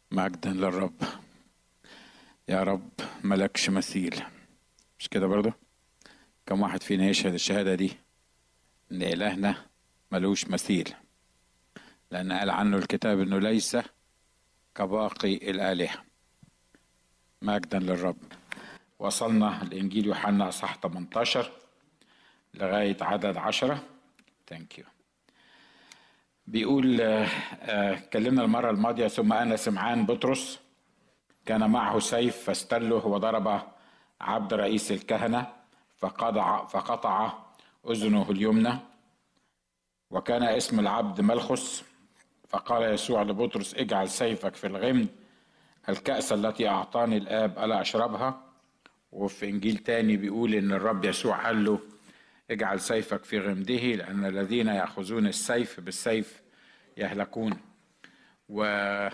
مجدا للرب يا رب ملكش مثيل مش كده برضو كم واحد فينا يشهد الشهادة دي ان الهنا ملوش مثيل لان قال عنه الكتاب انه ليس كباقي الالهة مجدا للرب وصلنا لانجيل يوحنا اصحاح 18 لغاية عدد عشرة ثانك يو بيقول اتكلمنا المرة الماضية ثم أنا سمعان بطرس كان معه سيف فاستله وضرب عبد رئيس الكهنة فقطع فقطع أذنه اليمنى وكان اسم العبد ملخس فقال يسوع لبطرس اجعل سيفك في الغمد الكأس التي أعطاني الآب ألا أشربها وفي إنجيل تاني بيقول إن الرب يسوع قال له اجعل سيفك في غمده لأن الذين يأخذون السيف بالسيف يهلكون وحاجة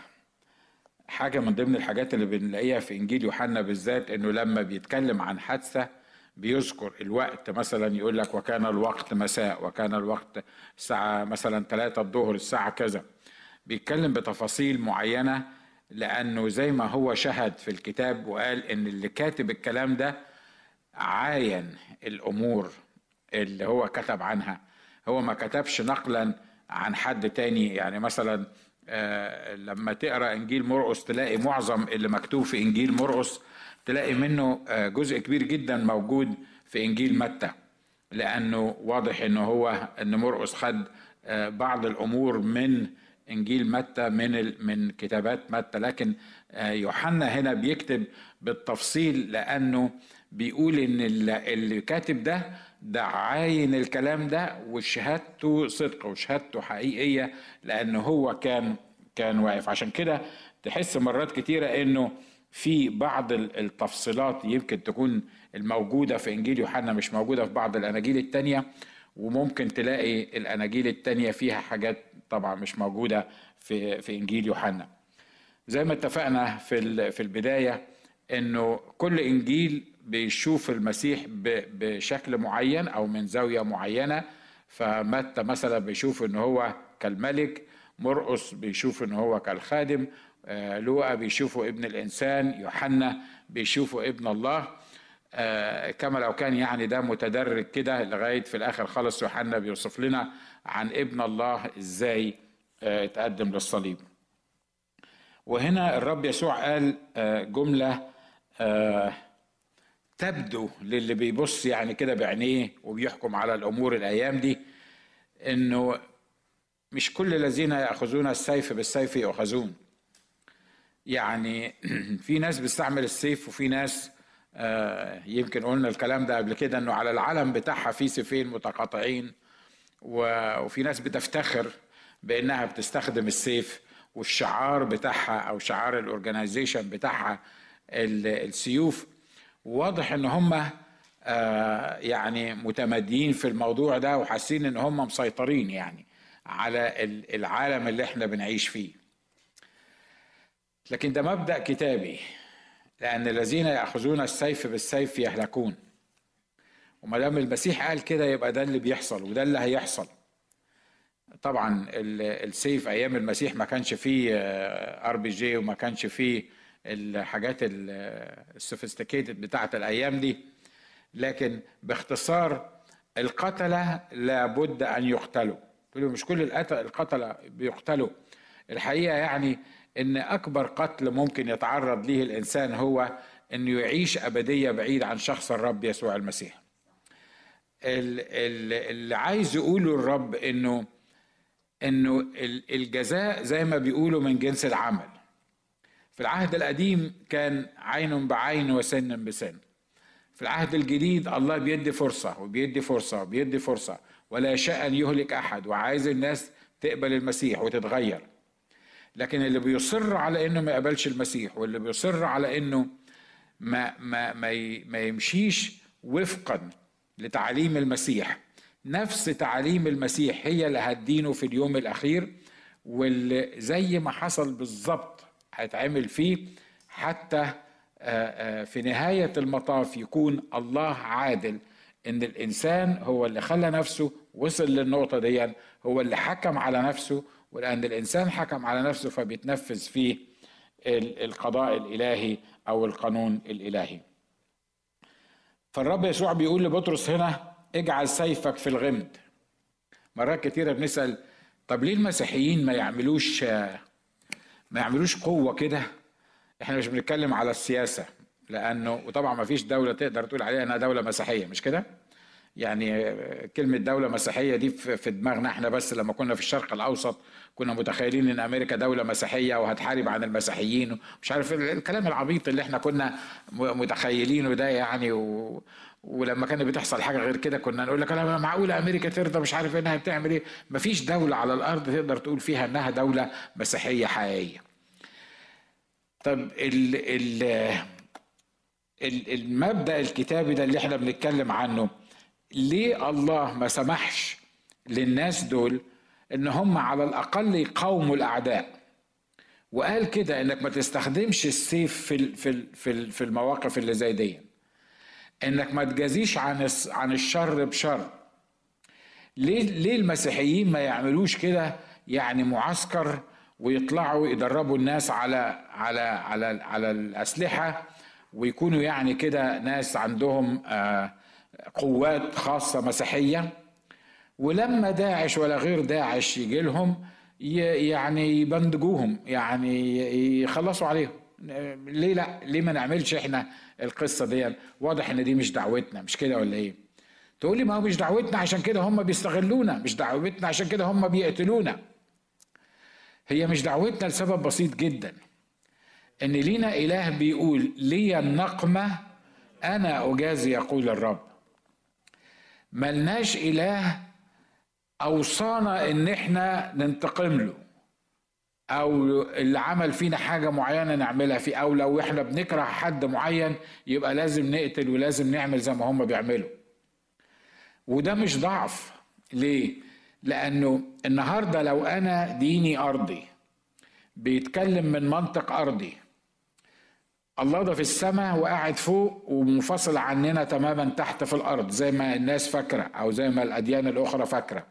من ضمن الحاجات اللي بنلاقيها في إنجيل يوحنا بالذات إنه لما بيتكلم عن حادثة بيذكر الوقت مثلا يقول لك وكان الوقت مساء وكان الوقت الساعة مثلا ثلاثة الظهر الساعة كذا بيتكلم بتفاصيل معينة لأنه زي ما هو شهد في الكتاب وقال إن اللي كاتب الكلام ده عاين الأمور اللي هو كتب عنها هو ما كتبش نقلا عن حد تاني يعني مثلا آه لما تقرا انجيل مرقس تلاقي معظم اللي مكتوب في انجيل مرقس تلاقي منه آه جزء كبير جدا موجود في انجيل متى لانه واضح انه هو ان مرقس خد آه بعض الامور من انجيل متى من من كتابات متى لكن يوحنا هنا بيكتب بالتفصيل لانه بيقول ان اللي كاتب ده ده عاين الكلام ده وشهادته صدق وشهادته حقيقيه لانه هو كان كان واقف عشان كده تحس مرات كتيره انه في بعض التفصيلات يمكن تكون الموجوده في انجيل يوحنا مش موجوده في بعض الاناجيل التانيه وممكن تلاقي الاناجيل التانيه فيها حاجات طبعا مش موجوده في في انجيل يوحنا زي ما اتفقنا في في البدايه انه كل انجيل بيشوف المسيح بشكل معين او من زاويه معينه فمتى مثلا بيشوف ان هو كالملك مرقس بيشوف ان هو كالخادم لوقا بيشوفه ابن الانسان يوحنا بيشوفه ابن الله كما لو كان يعني ده متدرج كده لغايه في الاخر خالص يوحنا بيوصف لنا عن ابن الله ازاي اتقدم للصليب وهنا الرب يسوع قال جمله تبدو للي بيبص يعني كده بعينيه وبيحكم على الامور الايام دي انه مش كل الذين ياخذون السيف بالسيف يؤخذون يعني في ناس بتستعمل السيف وفي ناس آه يمكن قلنا الكلام ده قبل كده انه على العلم بتاعها في سيفين متقاطعين وفي ناس بتفتخر بانها بتستخدم السيف والشعار بتاعها او شعار الاورجنايزيشن بتاعها السيوف واضح ان هم آه يعني متمدين في الموضوع ده وحاسين ان هم مسيطرين يعني على العالم اللي احنا بنعيش فيه لكن ده مبدا كتابي لان الذين ياخذون السيف بالسيف يهلكون وما دام المسيح قال كده يبقى ده اللي بيحصل وده اللي هيحصل طبعا السيف ايام المسيح ما كانش فيه ار بي جي وما كانش فيه الحاجات السوفيستيكيتد بتاعت الايام دي لكن باختصار القتله لابد ان يقتلوا تقولوا مش كل القتله بيقتلوا الحقيقه يعني ان اكبر قتل ممكن يتعرض ليه الانسان هو انه يعيش ابديه بعيد عن شخص الرب يسوع المسيح اللي عايز يقوله الرب انه انه الجزاء زي ما بيقولوا من جنس العمل في العهد القديم كان عين بعين وسن بسن في العهد الجديد الله بيدي فرصة وبيدي فرصة وبيدي فرصة ولا يشاء أن يهلك أحد وعايز الناس تقبل المسيح وتتغير لكن اللي بيصر على انه ما يقبلش المسيح واللي بيصر على انه ما ما ما, ما يمشيش وفقا لتعليم المسيح نفس تعاليم المسيح هي اللي هتدينه في اليوم الاخير واللي زي ما حصل بالظبط هيتعمل فيه حتى في نهايه المطاف يكون الله عادل ان الانسان هو اللي خلى نفسه وصل للنقطه دي هو اللي حكم على نفسه ولان الانسان حكم على نفسه فبيتنفذ فيه القضاء الالهي او القانون الالهي فالرب يسوع بيقول لبطرس هنا اجعل سيفك في الغمد مرات كتيره بنسال طب ليه المسيحيين ما يعملوش ما يعملوش قوه كده احنا مش بنتكلم على السياسه لانه وطبعا ما فيش دوله تقدر تقول عليها انها دوله مسيحيه مش كده يعني كلمة دولة مسيحية دي في دماغنا احنا بس لما كنا في الشرق الأوسط كنا متخيلين إن أمريكا دولة مسيحية وهتحارب عن المسيحيين مش عارف الكلام العبيط اللي احنا كنا متخيلينه ده يعني و... ولما كانت بتحصل حاجه غير كده كنا نقول لك انا معقوله امريكا ترضى مش عارف انها بتعمل ايه مفيش دوله على الارض تقدر تقول فيها انها دوله مسيحيه حقيقيه طب ال ال المبدا الكتابي ده اللي احنا بنتكلم عنه ليه الله ما سمحش للناس دول ان هم على الاقل يقاوموا الاعداء وقال كده انك ما تستخدمش السيف في في في المواقف اللي زي دي انك ما تجازيش عن عن الشر بشر ليه ليه المسيحيين ما يعملوش كده يعني معسكر ويطلعوا يدربوا الناس على على على على الاسلحه ويكونوا يعني كده ناس عندهم آه قوات خاصة مسيحية ولما داعش ولا غير داعش يجي لهم يعني يبندجوهم يعني يخلصوا عليهم ليه لا ليه ما نعملش احنا القصة دي واضح ان دي مش دعوتنا مش كده ولا ايه تقول لي ما هو مش دعوتنا عشان كده هم بيستغلونا مش دعوتنا عشان كده هم بيقتلونا هي مش دعوتنا لسبب بسيط جدا ان لينا اله بيقول لي النقمة انا اجازي يقول الرب ملناش إله أوصانا إن إحنا ننتقم له أو اللي عمل فينا حاجة معينة نعملها فيه أو لو إحنا بنكره حد معين يبقى لازم نقتل ولازم نعمل زي ما هم بيعملوا وده مش ضعف ليه؟ لأنه النهاردة لو أنا ديني أرضي بيتكلم من منطق أرضي الله ده في السماء وقاعد فوق ومنفصل عننا تماما تحت في الارض زي ما الناس فاكره او زي ما الاديان الاخرى فاكره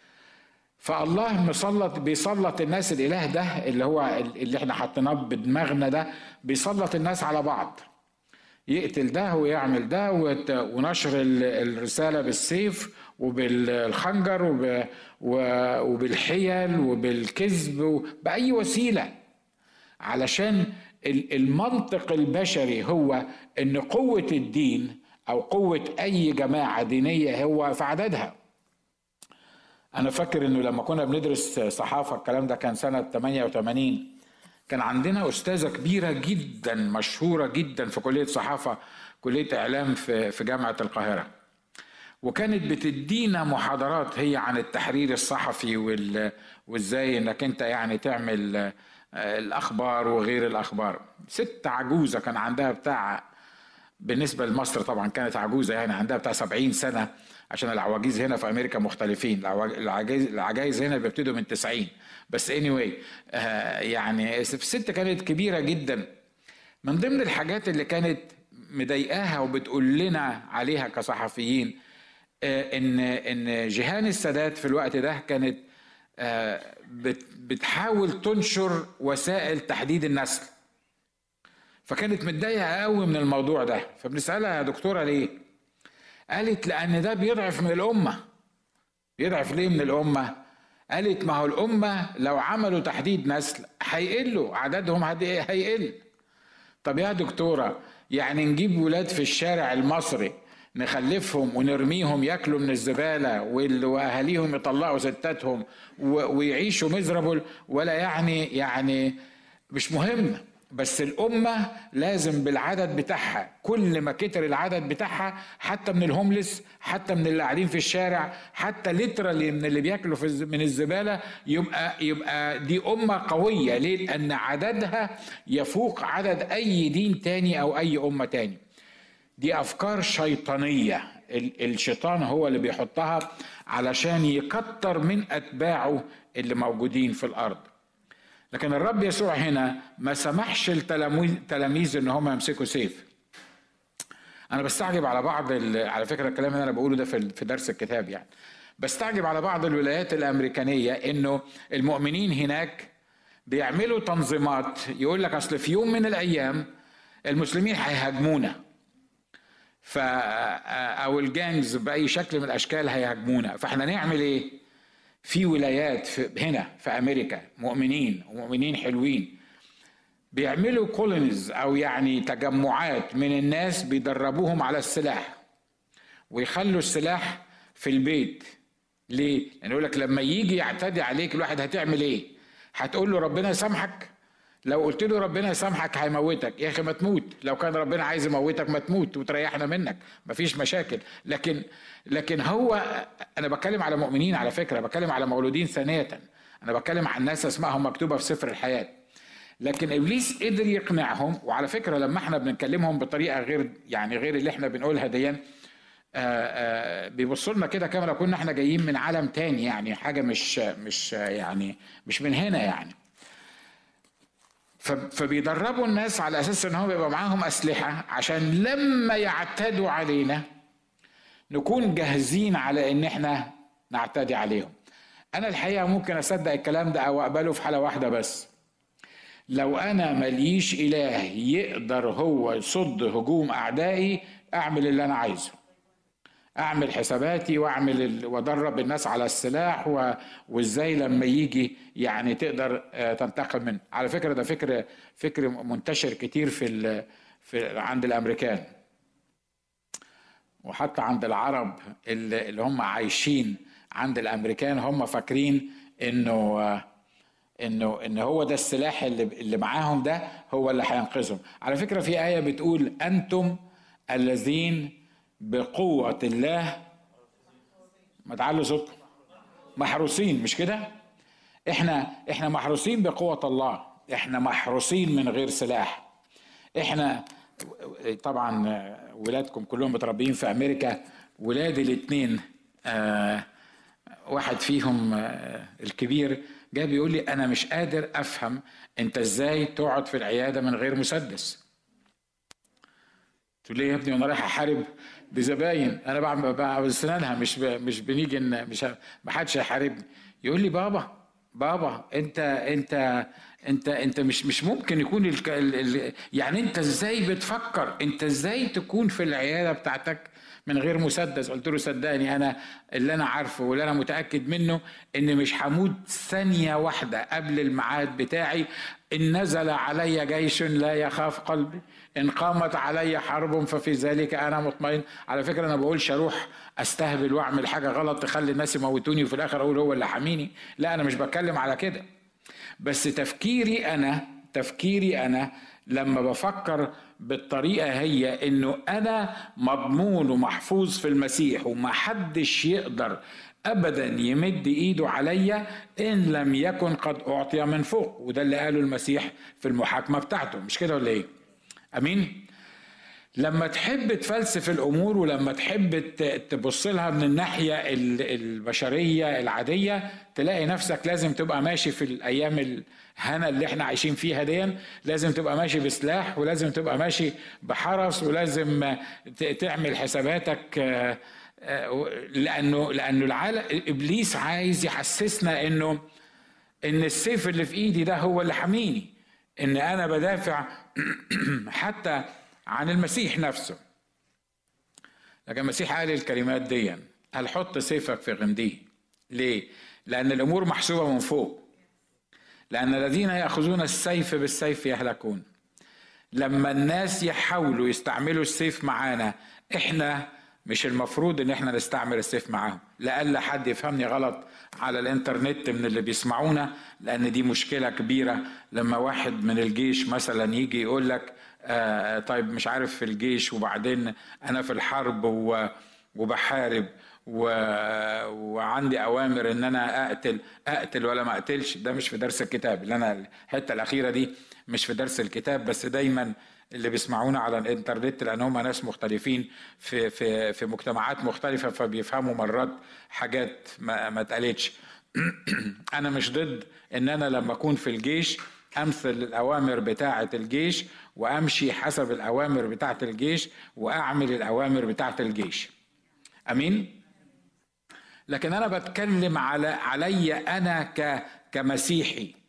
فالله مسلط بيسلط الناس الاله ده اللي هو اللي احنا حطيناه بدماغنا ده بيسلط الناس على بعض يقتل ده ويعمل ده ونشر الرساله بالسيف وبالخنجر وبالحيل وبالكذب باي وسيله علشان المنطق البشري هو ان قوه الدين او قوه اي جماعه دينيه هو في عددها انا فاكر انه لما كنا بندرس صحافه الكلام ده كان سنه 88 كان عندنا استاذه كبيره جدا مشهوره جدا في كليه صحافه كليه اعلام في في جامعه القاهره وكانت بتدينا محاضرات هي عن التحرير الصحفي وازاي انك انت يعني تعمل الاخبار وغير الاخبار ست عجوزه كان عندها بتاع بالنسبه لمصر طبعا كانت عجوزه يعني عندها بتاع 70 سنه عشان العواجيز هنا في امريكا مختلفين العجايز العجايز هنا بيبتدوا من 90 بس اني anyway آه يعني الست كانت كبيره جدا من ضمن الحاجات اللي كانت مضايقاها وبتقول لنا عليها كصحفيين آه ان ان جيهان السادات في الوقت ده كانت آه بتحاول تنشر وسائل تحديد النسل فكانت متضايقه قوي من الموضوع ده فبنسالها يا دكتوره ليه قالت لان ده بيضعف من الامه بيضعف ليه من الامه قالت ما هو الامه لو عملوا تحديد نسل هيقلوا عددهم هيقل طب يا دكتوره يعني نجيب ولاد في الشارع المصري نخلفهم ونرميهم ياكلوا من الزباله واهاليهم يطلعوا ستاتهم ويعيشوا مزربل ولا يعني يعني مش مهم بس الأمة لازم بالعدد بتاعها كل ما كتر العدد بتاعها حتى من الهوملس حتى من اللي قاعدين في الشارع حتى لترالي من اللي بياكلوا في من الزبالة يبقى يبقى دي أمة قوية ليه؟ لأن عددها يفوق عدد أي دين تاني أو أي أمة تاني دي افكار شيطانيه الشيطان هو اللي بيحطها علشان يكتر من اتباعه اللي موجودين في الارض لكن الرب يسوع هنا ما سمحش التلاميذ ان هم يمسكوا سيف انا بستعجب على بعض على فكره الكلام اللي انا بقوله ده في درس الكتاب يعني بستعجب على بعض الولايات الامريكانيه انه المؤمنين هناك بيعملوا تنظيمات يقول لك اصل في يوم من الايام المسلمين هيهاجمونا ف او الجانجز باي شكل من الاشكال هيهاجمونا فاحنا نعمل ايه في ولايات في هنا في امريكا مؤمنين ومؤمنين حلوين بيعملوا كولونيز او يعني تجمعات من الناس بيدربوهم على السلاح ويخلوا السلاح في البيت ليه؟ لأن يقول لك لما يجي يعتدي عليك الواحد هتعمل إيه؟ هتقول له ربنا يسامحك؟ لو قلت له ربنا يسامحك هيموتك يا اخي ما تموت لو كان ربنا عايز يموتك ما تموت وتريحنا منك مفيش مشاكل لكن لكن هو انا بتكلم على مؤمنين على فكره بتكلم على مولودين ثانيه انا بتكلم عن ناس اسمائهم مكتوبه في سفر الحياه لكن ابليس قدر يقنعهم وعلى فكره لما احنا بنكلمهم بطريقه غير يعني غير اللي احنا بنقولها ديا بيبصوا لنا كده كما لو كنا احنا جايين من عالم تاني يعني حاجه مش مش يعني مش من هنا يعني فبيدربوا الناس على اساس ان هم يبقى معاهم اسلحه عشان لما يعتدوا علينا نكون جاهزين على ان احنا نعتدي عليهم انا الحقيقه ممكن اصدق الكلام ده او اقبله في حاله واحده بس لو انا ماليش اله يقدر هو يصد هجوم اعدائي اعمل اللي انا عايزه اعمل حساباتي واعمل وادرب الناس على السلاح و... وازاي لما يجي يعني تقدر تنتقم منه على فكره ده فكر فكر منتشر كتير في ال... في عند الامريكان وحتى عند العرب اللي, اللي هم عايشين عند الامريكان هم فاكرين انه انه ان هو ده السلاح اللي اللي معاهم ده هو اللي هينقذهم على فكره في ايه بتقول انتم الذين بقوة الله ما تعلوا صوتكم محروسين مش كده؟ احنا احنا محروسين بقوة الله احنا محروسين من غير سلاح احنا طبعا ولادكم كلهم متربيين في امريكا ولادي الاثنين آه واحد فيهم آه الكبير جاي بيقول لي انا مش قادر افهم انت ازاي تقعد في العياده من غير مسدس تقول لي يا ابني وانا رايح احارب بزباين انا بعمل بسنانها مش ب... مش بنيجي مش ما حدش يحاربني يقول لي بابا بابا انت انت انت انت مش مش ممكن يكون ال... ال... يعني انت ازاي بتفكر انت ازاي تكون في العياده بتاعتك من غير مسدس قلت له صدقني انا اللي انا عارفه واللي انا متاكد منه ان مش هموت ثانيه واحده قبل الميعاد بتاعي ان نزل علي جيش لا يخاف قلبي ان قامت علي حرب ففي ذلك انا مطمئن على فكره انا بقولش اروح استهبل واعمل حاجه غلط تخلي الناس يموتوني وفي الاخر اقول هو اللي حاميني لا انا مش بتكلم على كده بس تفكيري انا تفكيري انا لما بفكر بالطريقه هي انه انا مضمون ومحفوظ في المسيح ومحدش يقدر ابدا يمد ايده عليا ان لم يكن قد اعطي من فوق وده اللي قاله المسيح في المحاكمه بتاعته مش كده ولا ايه امين لما تحب تفلسف الامور ولما تحب تبص لها من الناحيه البشريه العاديه تلاقي نفسك لازم تبقى ماشي في الايام الهنا اللي احنا عايشين فيها دي لازم تبقى ماشي بسلاح ولازم تبقى ماشي بحرس ولازم تعمل حساباتك لانه لانه العالم ابليس عايز يحسسنا انه ان السيف اللي في ايدي ده هو اللي حاميني ان انا بدافع حتى عن المسيح نفسه لكن المسيح قال الكلمات دي قال حط سيفك في غمديه ليه لان الامور محسوبه من فوق لان الذين ياخذون السيف بالسيف يهلكون لما الناس يحاولوا يستعملوا السيف معانا احنا مش المفروض ان احنا نستعمل السيف معاهم لألا حد يفهمني غلط على الانترنت من اللي بيسمعونا لان دي مشكله كبيره لما واحد من الجيش مثلا يجي يقول لك آه طيب مش عارف في الجيش وبعدين انا في الحرب وبحارب و... وعندي اوامر ان انا اقتل اقتل ولا ما اقتلش ده مش في درس الكتاب اللي انا الحته الاخيره دي مش في درس الكتاب بس دايما اللي بيسمعونا على الانترنت لان هم ناس مختلفين في في في مجتمعات مختلفه فبيفهموا مرات حاجات ما, ما اتقالتش انا مش ضد ان انا لما اكون في الجيش امثل الاوامر بتاعه الجيش وامشي حسب الاوامر بتاعه الجيش واعمل الاوامر بتاعه الجيش امين لكن انا بتكلم على علي انا ك كمسيحي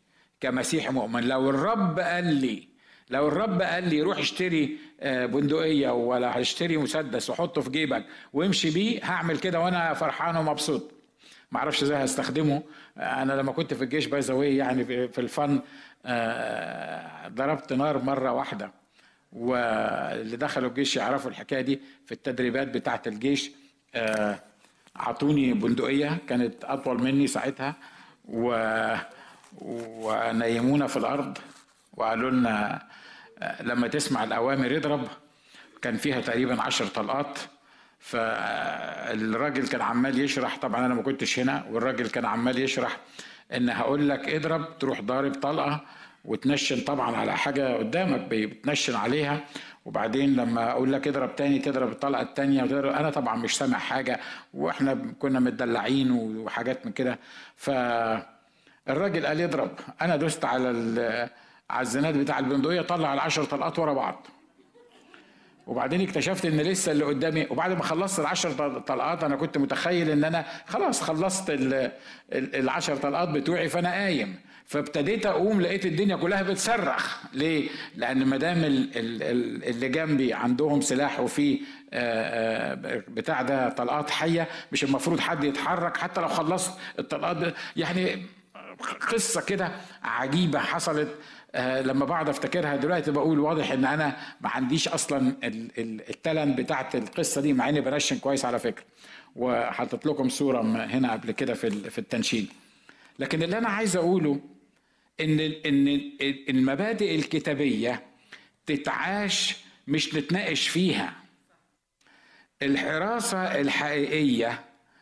كمسيح مؤمن لو الرب قال لي لو الرب قال لي روح اشتري آه، بندقيه ولا هشتري مسدس وحطه في جيبك وامشي بيه هعمل كده وانا فرحان ومبسوط ما اعرفش ازاي هستخدمه انا لما كنت في الجيش باي يعني في الفن آه، ضربت نار مره واحده واللي دخلوا الجيش يعرفوا الحكايه دي في التدريبات بتاعه الجيش آه، اعطوني بندقيه كانت اطول مني ساعتها و ونيمونا في الارض وقالوا لنا آه، لما تسمع الاوامر اضرب كان فيها تقريبا عشر طلقات فالراجل كان عمال يشرح طبعا انا ما كنتش هنا والراجل كان عمال يشرح ان هقول لك اضرب تروح ضارب طلقه وتنشن طبعا على حاجه قدامك بتنشن عليها وبعدين لما اقول لك اضرب تاني تضرب الطلقه التانيه وتضرب انا طبعا مش سامع حاجه واحنا كنا متدلعين وحاجات من كده فالراجل قال اضرب انا دوست على على الزناد بتاع البندقيه طلع العشر طلقات ورا بعض وبعدين اكتشفت ان لسه اللي قدامي وبعد ما خلصت العشر طلقات انا كنت متخيل ان انا خلاص خلصت العشر طلقات بتوعي فانا قايم فابتديت اقوم لقيت الدنيا كلها بتصرخ ليه لان ما دام اللي جنبي عندهم سلاح وفي بتاع ده طلقات حيه مش المفروض حد يتحرك حتى لو خلصت الطلقات يعني قصه كده عجيبه حصلت آه، لما بقعد افتكرها دلوقتي بقول واضح ان انا ما عنديش اصلا التالنت بتاعت القصه دي مع اني بنشن كويس على فكره وحطيت لكم صوره هنا قبل كده في في التنشين لكن اللي انا عايز اقوله ان ان المبادئ الكتابيه تتعاش مش نتناقش فيها الحراسه الحقيقيه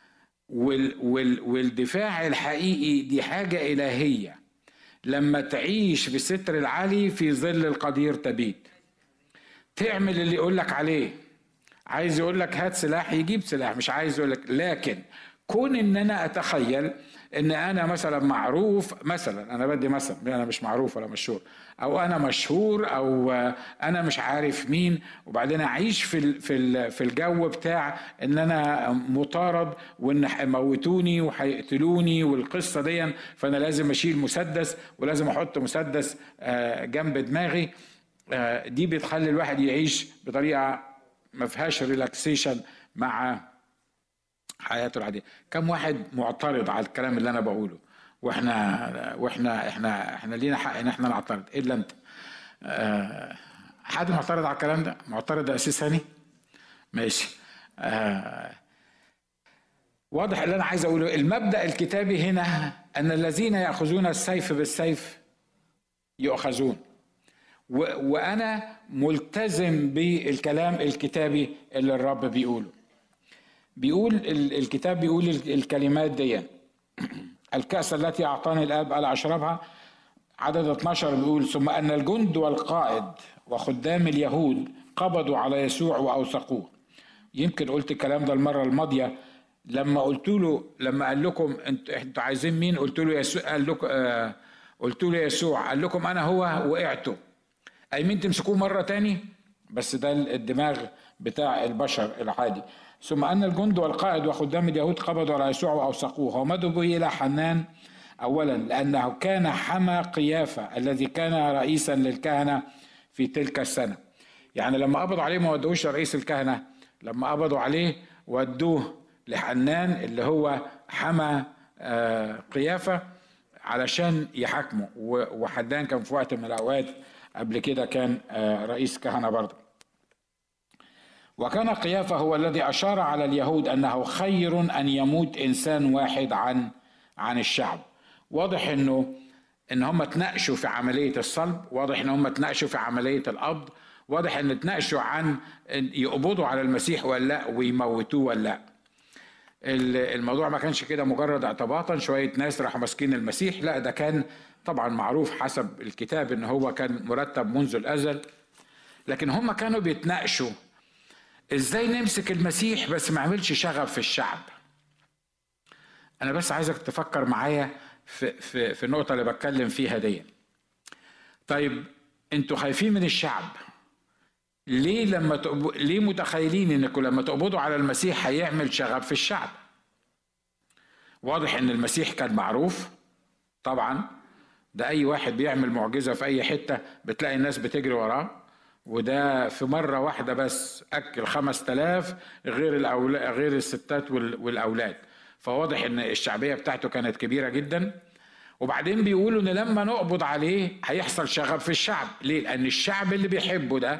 والدفاع الحقيقي دي حاجه الهيه لما تعيش في الستر العالي في ظل القدير تبيت تعمل اللي يقول لك عليه عايز يقول لك هات سلاح يجيب سلاح مش عايز يقول لك لكن كون ان انا اتخيل ان انا مثلا معروف مثلا انا بدي مثلا انا مش معروف ولا مشهور او انا مشهور او انا مش عارف مين وبعدين اعيش في في في الجو بتاع ان انا مطارد وان هيموتوني وهيقتلوني والقصه دي فانا لازم اشيل مسدس ولازم احط مسدس آه، جنب دماغي آه، دي بتخلي الواحد يعيش بطريقه ما فيهاش ريلاكسيشن مع حياته العاديه كم واحد معترض على الكلام اللي انا بقوله واحنا واحنا احنا احنا لينا حق ان احنا نعترض الا انت آه حد معترض على الكلام ده معترض اساس ثاني ماشي آه واضح اللي انا عايز اقوله المبدا الكتابي هنا ان الذين ياخذون السيف بالسيف يؤخذون وانا ملتزم بالكلام الكتابي اللي الرب بيقوله بيقول الكتاب بيقول الكلمات دي الكأس التي أعطاني الآب ألا أشربها عدد 12 بيقول ثم أن الجند والقائد وخدام اليهود قبضوا على يسوع وأوثقوه يمكن قلت الكلام ده المرة الماضية لما قلت له لما قال لكم انتوا عايزين مين قلت له يسوع قال لكم آه قلت له يسوع قال لكم انا هو وقعتوا مين تمسكوه مره تاني بس ده الدماغ بتاع البشر العادي ثم أن الجند والقائد وخدام اليهود قبضوا على يسوع وأوثقوه ومدوا به إلى حنان أولا لأنه كان حمى قيافة الذي كان رئيسا للكهنة في تلك السنة يعني لما قبضوا عليه ما ودوش رئيس الكهنة لما قبضوا عليه ودوه لحنان اللي هو حمى آه، قيافة علشان يحاكمه وحنان كان في وقت من الأوقات قبل كده كان آه، رئيس كهنة برضه وكان قيافة هو الذي أشار على اليهود أنه خير أن يموت إنسان واحد عن عن الشعب واضح أنه ان هم تناقشوا في عمليه الصلب واضح ان هم تناقشوا في عمليه القبض واضح ان تناقشوا عن يقبضوا على المسيح ولا لا ويموتوه ولا لا الموضوع ما كانش كده مجرد اعتباطا شويه ناس راحوا ماسكين المسيح لا ده كان طبعا معروف حسب الكتاب ان هو كان مرتب منذ الازل لكن هم كانوا بيتناقشوا ازاي نمسك المسيح بس ما عملش شغب في الشعب انا بس عايزك تفكر معايا في, في, في النقطة اللي بتكلم فيها دي طيب انتوا خايفين من الشعب ليه لما تقب... ليه متخيلين انكم لما تقبضوا على المسيح هيعمل شغب في الشعب واضح ان المسيح كان معروف طبعا ده اي واحد بيعمل معجزه في اي حته بتلاقي الناس بتجري وراه وده في مرة واحدة بس أكل خمس تلاف غير الأولاد غير الستات والأولاد فواضح إن الشعبية بتاعته كانت كبيرة جدا وبعدين بيقولوا إن لما نقبض عليه هيحصل شغب في الشعب ليه؟ لأن الشعب اللي بيحبه ده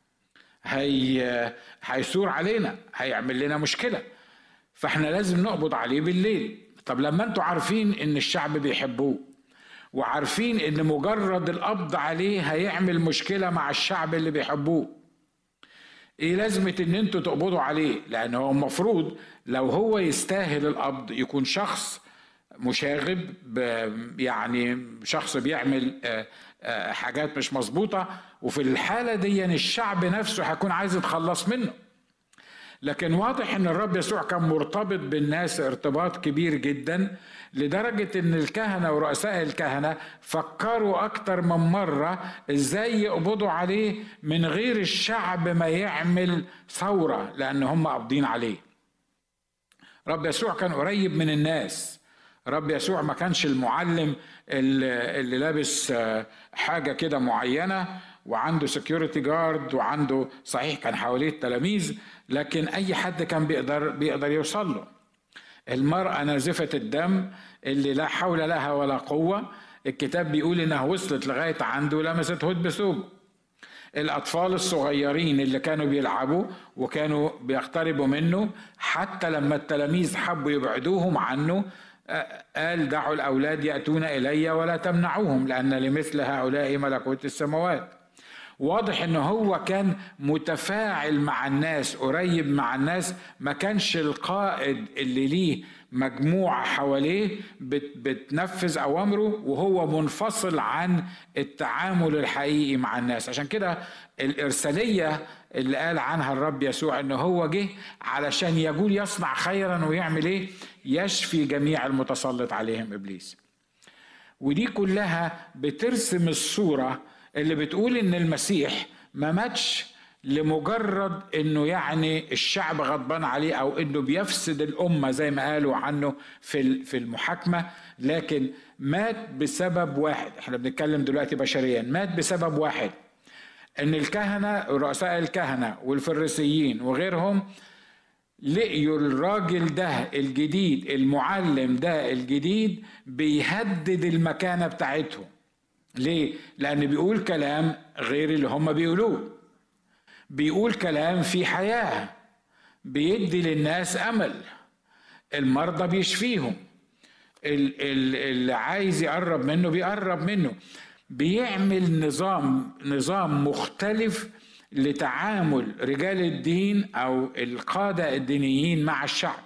هي هيثور علينا هيعمل لنا مشكلة فاحنا لازم نقبض عليه بالليل طب لما انتوا عارفين ان الشعب بيحبوه وعارفين ان مجرد القبض عليه هيعمل مشكله مع الشعب اللي بيحبوه ايه لازمه ان انتوا تقبضوا عليه لان هو المفروض لو هو يستاهل القبض يكون شخص مشاغب يعني شخص بيعمل آه، آه، حاجات مش مظبوطه وفي الحاله دي الشعب نفسه هيكون عايز يتخلص منه لكن واضح ان الرب يسوع كان مرتبط بالناس ارتباط كبير جدا لدرجة ان الكهنة ورؤساء الكهنة فكروا اكتر من مرة ازاي يقبضوا عليه من غير الشعب ما يعمل ثورة لان هم قابضين عليه رب يسوع كان قريب من الناس رب يسوع ما كانش المعلم اللي, اللي لابس آه، حاجة كده معينة وعنده سكيورتي جارد وعنده صحيح كان حواليه التلاميذ لكن اي حد كان بيقدر بيقدر يوصل له المرأة نازفة الدم اللي لا حول لها ولا قوة الكتاب بيقول انها وصلت لغاية عنده لمست هد بثوبه الأطفال الصغيرين اللي كانوا بيلعبوا وكانوا بيقتربوا منه حتى لما التلاميذ حبوا يبعدوهم عنه قال دعوا الأولاد يأتون إلي ولا تمنعوهم لأن لمثل هؤلاء ملكوت السماوات واضح ان هو كان متفاعل مع الناس قريب مع الناس ما كانش القائد اللي ليه مجموعة حواليه بتنفذ أوامره وهو منفصل عن التعامل الحقيقي مع الناس عشان كده الإرسالية اللي قال عنها الرب يسوع إن هو جه علشان يقول يصنع خيرا ويعمل إيه يشفي جميع المتسلط عليهم إبليس ودي كلها بترسم الصورة اللي بتقول ان المسيح ما ماتش لمجرد انه يعني الشعب غضبان عليه او انه بيفسد الامه زي ما قالوا عنه في في المحاكمه لكن مات بسبب واحد احنا بنتكلم دلوقتي بشريا مات بسبب واحد ان الكهنه رؤساء الكهنه والفريسيين وغيرهم لقيوا الراجل ده الجديد المعلم ده الجديد بيهدد المكانه بتاعتهم ليه؟ لأن بيقول كلام غير اللي هم بيقولوه بيقول كلام في حياة بيدي للناس أمل المرضى بيشفيهم اللي عايز يقرب منه بيقرب منه بيعمل نظام نظام مختلف لتعامل رجال الدين او القاده الدينيين مع الشعب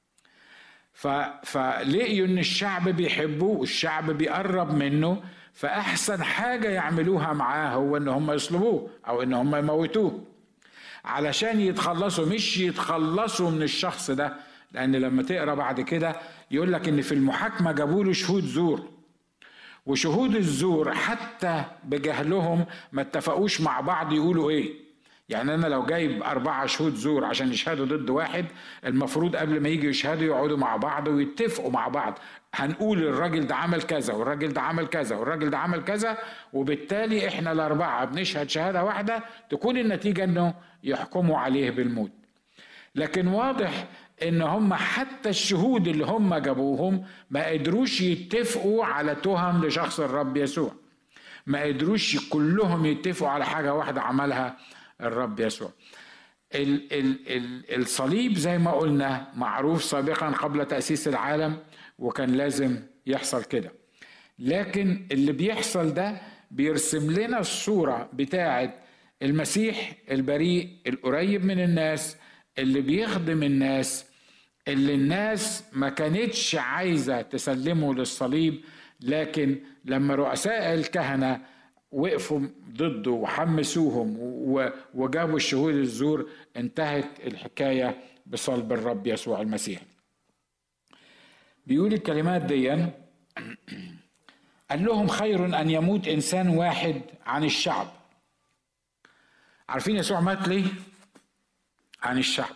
فلقيوا ان الشعب بيحبه والشعب بيقرب منه فأحسن حاجة يعملوها معاه هو إن هم يصلبوه أو إن هم يموتوه علشان يتخلصوا مش يتخلصوا من الشخص ده لأن لما تقرا بعد كده يقول لك إن في المحاكمة جابوا له شهود زور وشهود الزور حتى بجهلهم ما اتفقوش مع بعض يقولوا ايه يعني انا لو جايب اربعه شهود زور عشان يشهدوا ضد واحد المفروض قبل ما يجوا يشهدوا يقعدوا مع بعض ويتفقوا مع بعض هنقول الراجل ده عمل كذا والراجل ده عمل كذا والراجل ده عمل كذا وبالتالي احنا الاربعه بنشهد شهاده واحده تكون النتيجه انه يحكموا عليه بالموت لكن واضح ان هم حتى الشهود اللي هم جابوهم ما قدروش يتفقوا على تهم لشخص الرب يسوع ما قدروش كلهم يتفقوا على حاجه واحده عملها الرب يسوع ال ال ال الصليب زي ما قلنا معروف سابقا قبل تأسيس العالم وكان لازم يحصل كده لكن اللي بيحصل ده بيرسم لنا الصورة بتاعة المسيح البريء القريب من الناس اللي بيخدم الناس اللي الناس ما كانتش عايزة تسلمه للصليب لكن لما رؤساء الكهنة وقفوا ضده وحمسوهم وجابوا الشهود الزور انتهت الحكاية بصلب الرب يسوع المسيح بيقول الكلمات دي قال لهم خير أن يموت إنسان واحد عن الشعب عارفين يسوع مات ليه؟ عن الشعب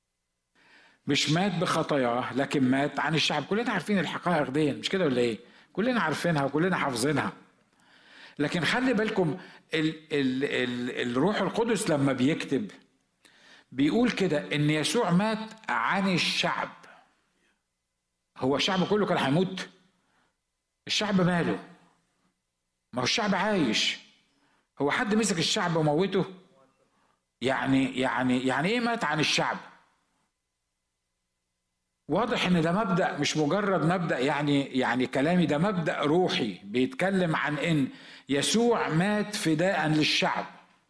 مش مات بخطاياه لكن مات عن الشعب كلنا عارفين الحقائق دي مش كده ولا ايه كلنا عارفينها وكلنا حافظينها لكن خلي بالكم ال ال ال الروح القدس لما بيكتب بيقول كده ان يسوع مات عن الشعب هو الشعب كله كان هيموت الشعب ماله ما هو الشعب عايش هو حد مسك الشعب وموته يعني يعني يعني ايه مات عن الشعب واضح ان ده مبدا مش مجرد مبدا يعني يعني كلامي ده مبدا روحي بيتكلم عن ان يسوع مات فداء للشعب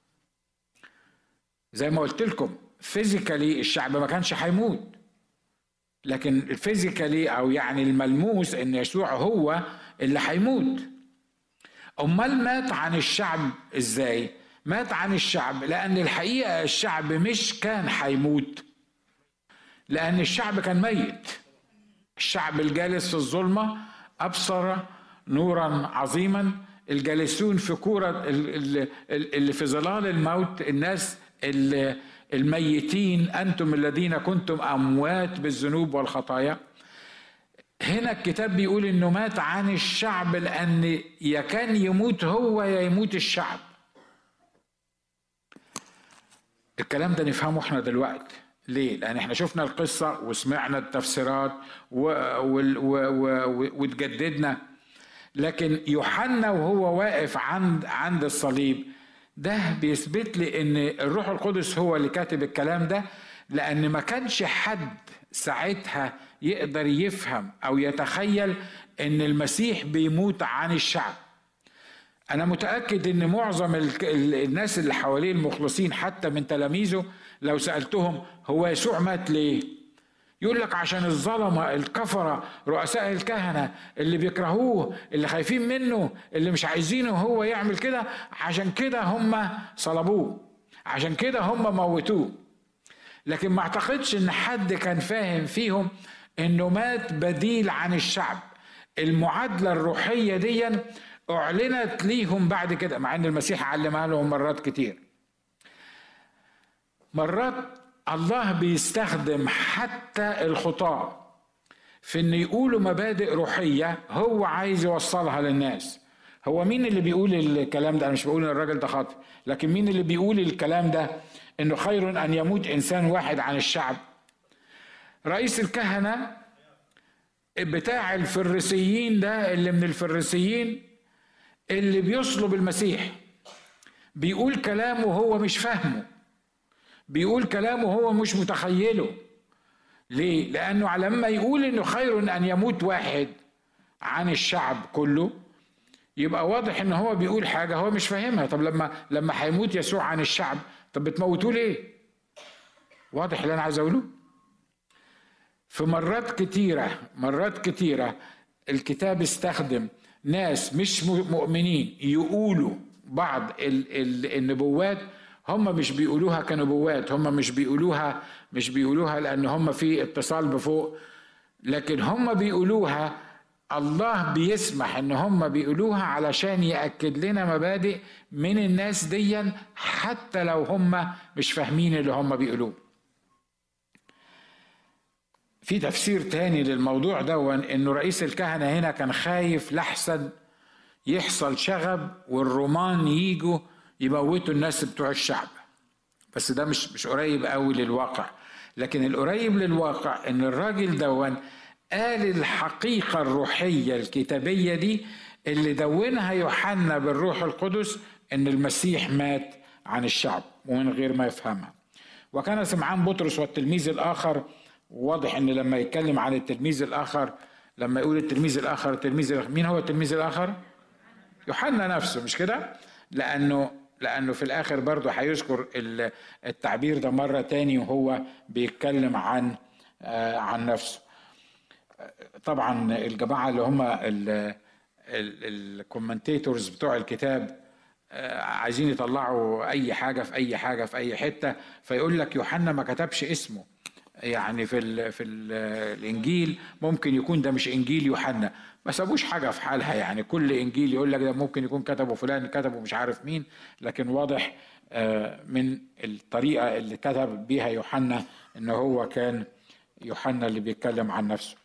زي ما قلت لكم فيزيكالي الشعب ما كانش هيموت لكن الفيزيكالي او يعني الملموس ان يسوع هو اللي هيموت امال مات عن الشعب ازاي مات عن الشعب لان الحقيقه الشعب مش كان هيموت لان الشعب كان ميت الشعب الجالس في الظلمه ابصر نورا عظيما الجالسون في كوره اللي في ظلال الموت الناس اللي الميتين انتم الذين كنتم اموات بالذنوب والخطايا هنا الكتاب بيقول انه مات عن الشعب لان يا كان يموت هو يا يموت الشعب الكلام ده نفهمه احنا دلوقتي ليه؟ لأن احنا شفنا القصة وسمعنا التفسيرات وتجددنا لكن يوحنا وهو واقف عند عند الصليب ده بيثبت لي ان الروح القدس هو اللي كاتب الكلام ده لان ما كانش حد ساعتها يقدر يفهم او يتخيل ان المسيح بيموت عن الشعب انا متاكد ان معظم الناس اللي حواليه المخلصين حتى من تلاميذه لو سالتهم هو يسوع مات ليه يقول لك عشان الظلمه الكفره رؤساء الكهنه اللي بيكرهوه اللي خايفين منه اللي مش عايزينه هو يعمل كده عشان كده هم صلبوه عشان كده هم موتوه لكن ما اعتقدش ان حد كان فاهم فيهم انه مات بديل عن الشعب المعادله الروحيه دي اعلنت ليهم بعد كده مع ان المسيح علمها لهم مرات كتير مرات الله بيستخدم حتى الخطاة في ان يقولوا مبادئ روحية هو عايز يوصلها للناس هو مين اللي بيقول الكلام ده انا مش بقول ان الراجل ده خاطئ لكن مين اللي بيقول الكلام ده انه خير ان يموت انسان واحد عن الشعب رئيس الكهنة بتاع الفريسيين ده اللي من الفريسيين اللي بيصلب المسيح بيقول كلامه هو مش فاهمه بيقول كلامه هو مش متخيله ليه؟ لأنه لما يقول إنه خير أن يموت واحد عن الشعب كله يبقى واضح إن هو بيقول حاجة هو مش فاهمها طب لما لما هيموت يسوع عن الشعب طب بتموتوه ليه؟ واضح اللي أنا عايز أقوله؟ في مرات كتيرة مرات كتيرة الكتاب استخدم ناس مش مؤمنين يقولوا بعض النبوات هم مش بيقولوها كنبوات هم مش بيقولوها مش بيقولوها لان هم في اتصال بفوق لكن هم بيقولوها الله بيسمح ان هم بيقولوها علشان ياكد لنا مبادئ من الناس ديا حتى لو هم مش فاهمين اللي هم بيقولوه في تفسير تاني للموضوع ده انه رئيس الكهنه هنا كان خايف لحسن يحصل شغب والرومان يجوا يموتوا الناس بتوع الشعب بس ده مش مش قريب قوي للواقع لكن القريب للواقع ان الراجل دون قال الحقيقة الروحية الكتابية دي اللي دونها يوحنا بالروح القدس ان المسيح مات عن الشعب ومن غير ما يفهمها وكان سمعان بطرس والتلميذ الاخر واضح ان لما يتكلم عن التلميذ الاخر لما يقول التلميذ الاخر التلميذ الآخر مين هو التلميذ الاخر يوحنا نفسه مش كده لانه لانه في الاخر برضه هيذكر التعبير ده مره تاني وهو بيتكلم عن آه، عن نفسه طبعا الجماعه اللي هم الكومنتيتورز بتوع الكتاب آه، عايزين يطلعوا اي حاجه في اي حاجه في اي حته فيقول لك يوحنا ما كتبش اسمه يعني في ال في ال الانجيل ممكن يكون ده مش انجيل يوحنا ما سابوش حاجه في حالها يعني كل انجيل يقول لك ده ممكن يكون كتبه فلان كتبه مش عارف مين لكن واضح آه، من الطريقه اللي كتب بيها يوحنا ان هو كان يوحنا اللي بيتكلم عن نفسه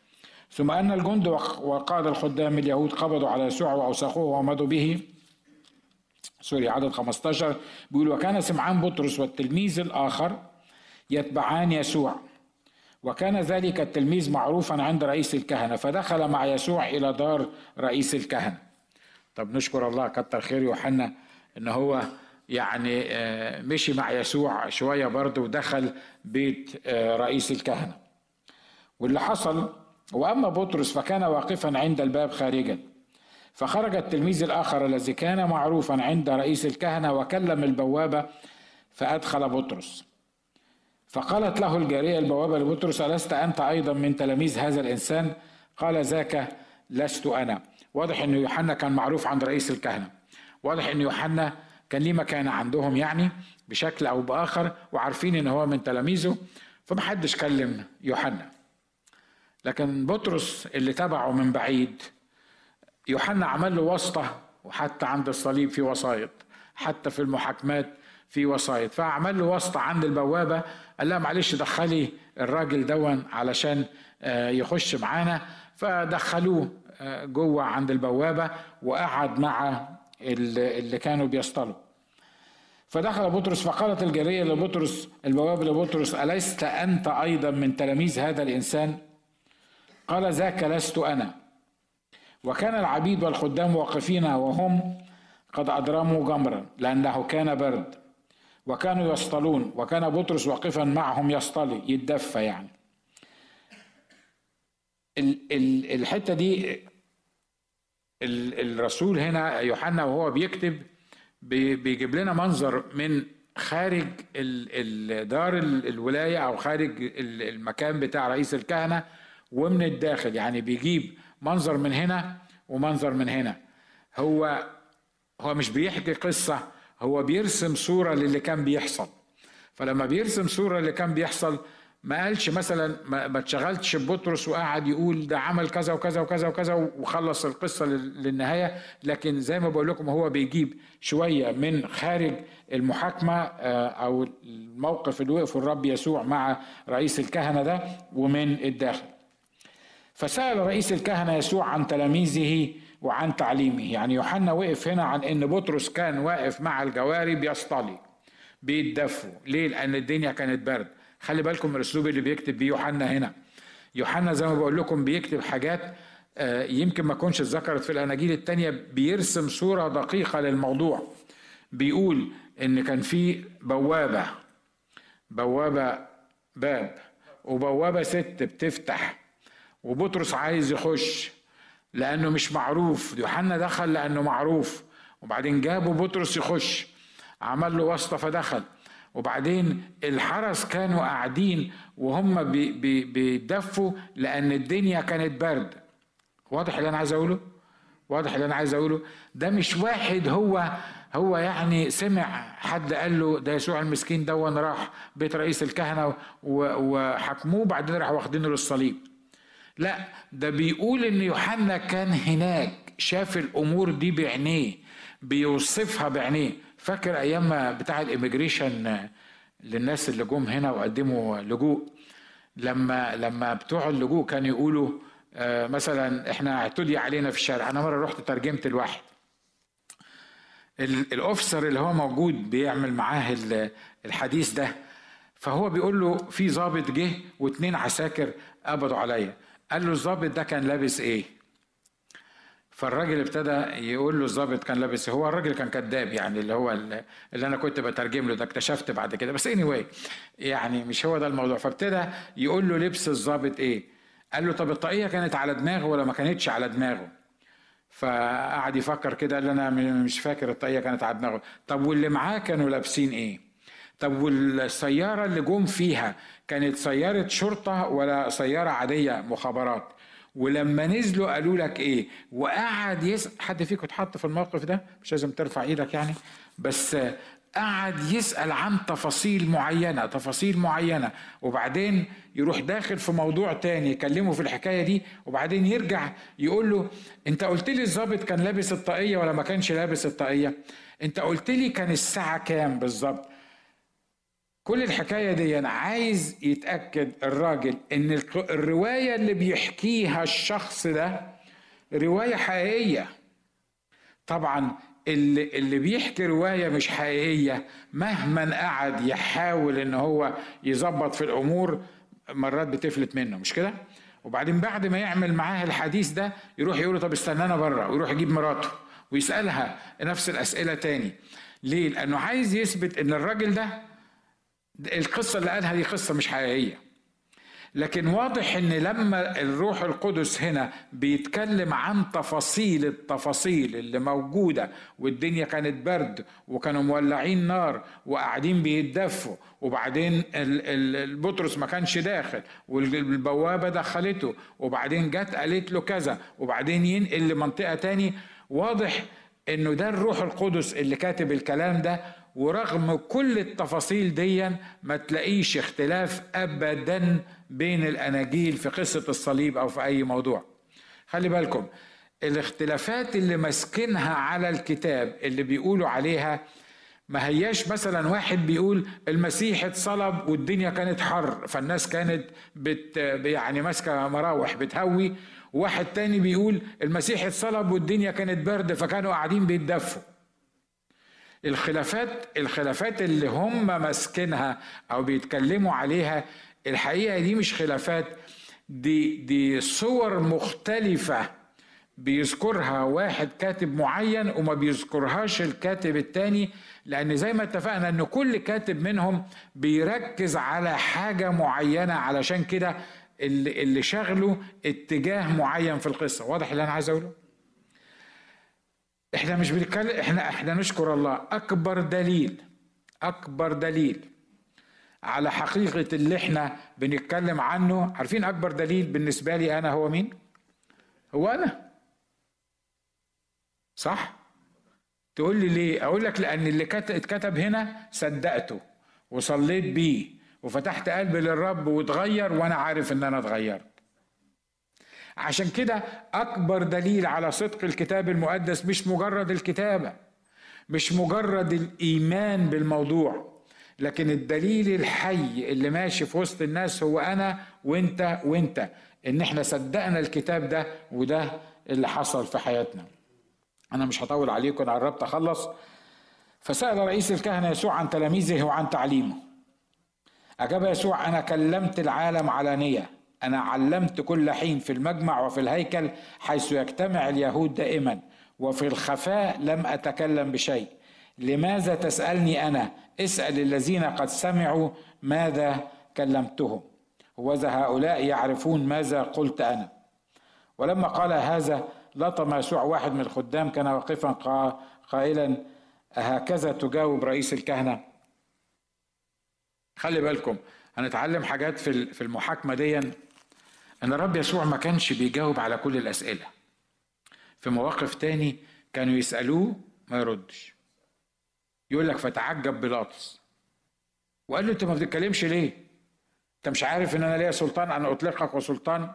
ثم أن الجند وقاد الخدام اليهود قبضوا على يسوع وأوسخوه ومضوا به سوري عدد 15 بيقول وكان سمعان بطرس والتلميذ الآخر يتبعان يسوع وكان ذلك التلميذ معروفا عند رئيس الكهنة فدخل مع يسوع إلى دار رئيس الكهنة طب نشكر الله كتر خير يوحنا ان هو يعني آه، مشي مع يسوع شويه برضه ودخل بيت آه، رئيس الكهنه واللي حصل واما بطرس فكان واقفا عند الباب خارجا فخرج التلميذ الاخر الذي كان معروفا عند رئيس الكهنه وكلم البوابه فادخل بطرس فقالت له الجاريه البوابه لبطرس الست انت ايضا من تلاميذ هذا الانسان قال ذاك لست انا واضح ان يوحنا كان معروف عند رئيس الكهنه واضح ان يوحنا كان ليه مكانه عندهم يعني بشكل او باخر وعارفين ان هو من تلاميذه فمحدش كلم يوحنا لكن بطرس اللي تبعه من بعيد يوحنا عمل له واسطه وحتى عند الصليب في وسايط حتى في المحاكمات في وسايط فعمل له واسطه عند البوابه قال لها معلش دخلي الراجل دون علشان آه، يخش معانا فدخلوه آه، جوه عند البوابه وقعد مع اللي كانوا بيصطلوا فدخل بطرس فقالت الجارية لبطرس البواب لبطرس أليست أنت أيضا من تلاميذ هذا الإنسان قال ذاك لست أنا وكان العبيد والخدام واقفين وهم قد أضرموا جمرا لأنه كان برد وكانوا يصطلون وكان بطرس واقفا معهم يصطلي يتدفى يعني الحتة دي الرسول هنا يوحنا وهو بيكتب بيجيب لنا منظر من خارج دار الولايه او خارج المكان بتاع رئيس الكهنه ومن الداخل يعني بيجيب منظر من هنا ومنظر من هنا هو هو مش بيحكي قصه هو بيرسم صوره للي كان بيحصل فلما بيرسم صوره اللي كان بيحصل ما قالش مثلا ما اتشغلتش ببطرس وقعد يقول ده عمل كذا وكذا وكذا وكذا وخلص القصه للنهايه لكن زي ما بقول لكم هو بيجيب شويه من خارج المحاكمه آه، او الموقف اللي وقفه الرب يسوع مع رئيس الكهنه ده ومن الداخل. فسال رئيس الكهنه يسوع عن تلاميذه وعن تعليمه يعني يوحنا وقف هنا عن ان بطرس كان واقف مع الجواري بيصطلي بيتدفوا ليه لان الدنيا كانت برد خلي بالكم من الاسلوب اللي بيكتب بيه يوحنا هنا يوحنا زي ما بقول لكم بيكتب حاجات آه، يمكن ما تكونش اتذكرت في الاناجيل التانية بيرسم صورة دقيقة للموضوع بيقول ان كان في بوابة بوابة باب وبوابة ست بتفتح وبطرس عايز يخش لانه مش معروف يوحنا دخل لانه معروف وبعدين جابوا بطرس يخش عمل له واسطه فدخل وبعدين الحرس كانوا قاعدين وهم بيدفوا لان الدنيا كانت برد واضح اللي انا عايز اقوله واضح اللي انا عايز اقوله ده مش واحد هو هو يعني سمع حد قال له ده يسوع المسكين دون راح بيت رئيس الكهنه وحكموه بعدين راحوا واخدينه للصليب لا ده بيقول ان يوحنا كان هناك شاف الامور دي بعينيه بيوصفها بعينيه فاكر ايام بتاع الاميجريشن للناس اللي جم هنا وقدموا لجوء لما لما بتوع اللجوء كانوا يقولوا آه، مثلا احنا اعتدي علينا في الشارع انا مره رحت ترجمت الواحد الاوفيسر اللي هو موجود بيعمل معاه الحديث ده فهو بيقول له في ظابط جه واثنين عساكر قبضوا عليا قال له الظابط ده كان لابس ايه فالراجل ابتدى يقول له الظابط كان لابس هو الراجل كان كذاب يعني اللي هو اللي انا كنت بترجم له ده اكتشفت بعد كده بس اني anyway يعني مش هو ده الموضوع فابتدى يقول له لبس الظابط ايه قال له طب الطاقيه كانت على دماغه ولا ما كانتش على دماغه فقعد يفكر كده قال انا مش فاكر الطاقيه كانت على دماغه طب واللي معاه كانوا لابسين ايه طب والسياره اللي جم فيها كانت سياره شرطه ولا سياره عاديه مخابرات ولما نزلوا قالوا لك ايه وقعد يسأل حد فيكم اتحط في الموقف ده مش لازم ترفع ايدك يعني بس قعد يسأل عن تفاصيل معينة تفاصيل معينة وبعدين يروح داخل في موضوع تاني يكلمه في الحكاية دي وبعدين يرجع يقول له انت قلت لي الظابط كان لابس الطاقية ولا ما كانش لابس الطاقية انت قلت لي كان الساعة كام بالظبط كل الحكاية دي أنا عايز يتأكد الراجل إن الرواية اللي بيحكيها الشخص ده رواية حقيقية طبعا اللي, اللي بيحكي رواية مش حقيقية مهما قعد يحاول إن هو يظبط في الأمور مرات بتفلت منه مش كده؟ وبعدين بعد ما يعمل معاه الحديث ده يروح يقول طب استنانا بره ويروح يجيب مراته ويسألها نفس الأسئلة تاني ليه؟ لأنه عايز يثبت إن الراجل ده القصة اللي قالها دي قصة مش حقيقية لكن واضح ان لما الروح القدس هنا بيتكلم عن تفاصيل التفاصيل اللي موجودة والدنيا كانت برد وكانوا مولعين نار وقاعدين بيتدفوا وبعدين البطرس ما كانش داخل والبوابة دخلته وبعدين جت قالت له كذا وبعدين ينقل لمنطقة تاني واضح انه ده الروح القدس اللي كاتب الكلام ده ورغم كل التفاصيل دي ما تلاقيش اختلاف ابدا بين الاناجيل في قصه الصليب او في اي موضوع خلي بالكم الاختلافات اللي ماسكينها على الكتاب اللي بيقولوا عليها ما هياش مثلا واحد بيقول المسيح اتصلب والدنيا كانت حر فالناس كانت بت يعني ماسكه مراوح بتهوي وواحد تاني بيقول المسيح اتصلب والدنيا كانت برد فكانوا قاعدين بيتدفوا الخلافات الخلافات اللي هم ماسكينها او بيتكلموا عليها الحقيقه دي مش خلافات دي دي صور مختلفه بيذكرها واحد كاتب معين وما بيذكرهاش الكاتب التاني لان زي ما اتفقنا ان كل كاتب منهم بيركز على حاجه معينه علشان كده اللي, اللي شغله اتجاه معين في القصه واضح اللي انا عايز اقوله احنا مش بنتكلم احنا احنا نشكر الله اكبر دليل اكبر دليل على حقيقة اللي احنا بنتكلم عنه عارفين أكبر دليل بالنسبة لي أنا هو مين؟ هو أنا صح؟ تقول لي ليه؟ أقول لك لأن اللي اتكتب هنا صدقته وصليت بيه وفتحت قلبي للرب واتغير وأنا عارف إن أنا اتغيرت عشان كده أكبر دليل على صدق الكتاب المقدس مش مجرد الكتابة مش مجرد الإيمان بالموضوع لكن الدليل الحي اللي ماشي في وسط الناس هو أنا وأنت وأنت إن إحنا صدقنا الكتاب ده وده اللي حصل في حياتنا أنا مش هطول عليكم أنا قربت أخلص فسأل رئيس الكهنة يسوع عن تلاميذه وعن تعليمه أجاب يسوع أنا كلمت العالم علانية أنا علمت كل حين في المجمع وفي الهيكل حيث يجتمع اليهود دائما وفي الخفاء لم أتكلم بشيء لماذا تسألني أنا اسأل الذين قد سمعوا ماذا كلمتهم وذا هؤلاء يعرفون ماذا قلت أنا ولما قال هذا لطم يسوع واحد من الخدام كان واقفا قائلا أهكذا تجاوب رئيس الكهنة خلي بالكم هنتعلم حاجات في المحاكمة دي ان الرب يسوع ما كانش بيجاوب على كل الاسئله في مواقف تاني كانوا يسالوه ما يردش يقول لك فتعجب بيلاطس وقال له انت ما بتتكلمش ليه انت مش عارف ان انا ليا سلطان ان اطلقك وسلطان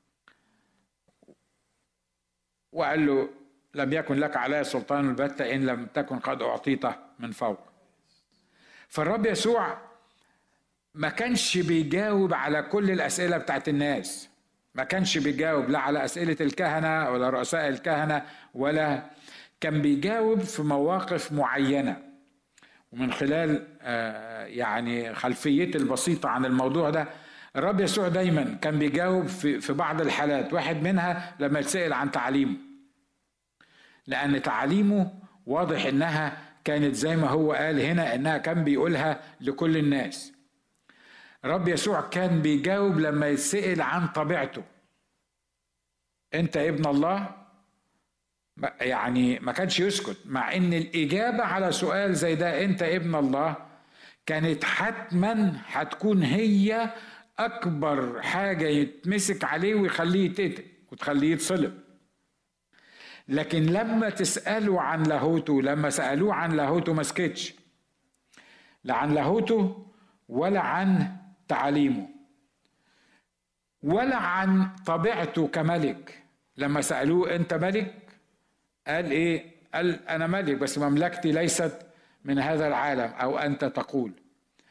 وقال له لم يكن لك علي سلطان البتة إن لم تكن قد أعطيته من فوق فالرب يسوع ما كانش بيجاوب على كل الأسئلة بتاعت الناس ما كانش بيجاوب لا على أسئلة الكهنة ولا رؤساء الكهنة ولا كان بيجاوب في مواقف معينة ومن خلال آه، يعني خلفيتي البسيطة عن الموضوع ده الرب يسوع دايما كان بيجاوب في, في بعض الحالات واحد منها لما يتسأل عن تعليمه لأن تعليمه واضح إنها كانت زي ما هو قال هنا إنها كان بيقولها لكل الناس رب يسوع كان بيجاوب لما يتسأل عن طبيعته انت ابن الله يعني ما كانش يسكت مع ان الاجابه على سؤال زي ده انت ابن الله كانت حتما هتكون هي اكبر حاجه يتمسك عليه ويخليه يتقتل وتخليه يتصلب لكن لما تساله عن لاهوته لما سالوه عن لاهوته ما سكتش لا عن لاهوته ولا عن تعاليمه ولا عن طبيعته كملك لما سألوه أنت ملك قال إيه قال أنا ملك بس مملكتي ليست من هذا العالم أو أنت تقول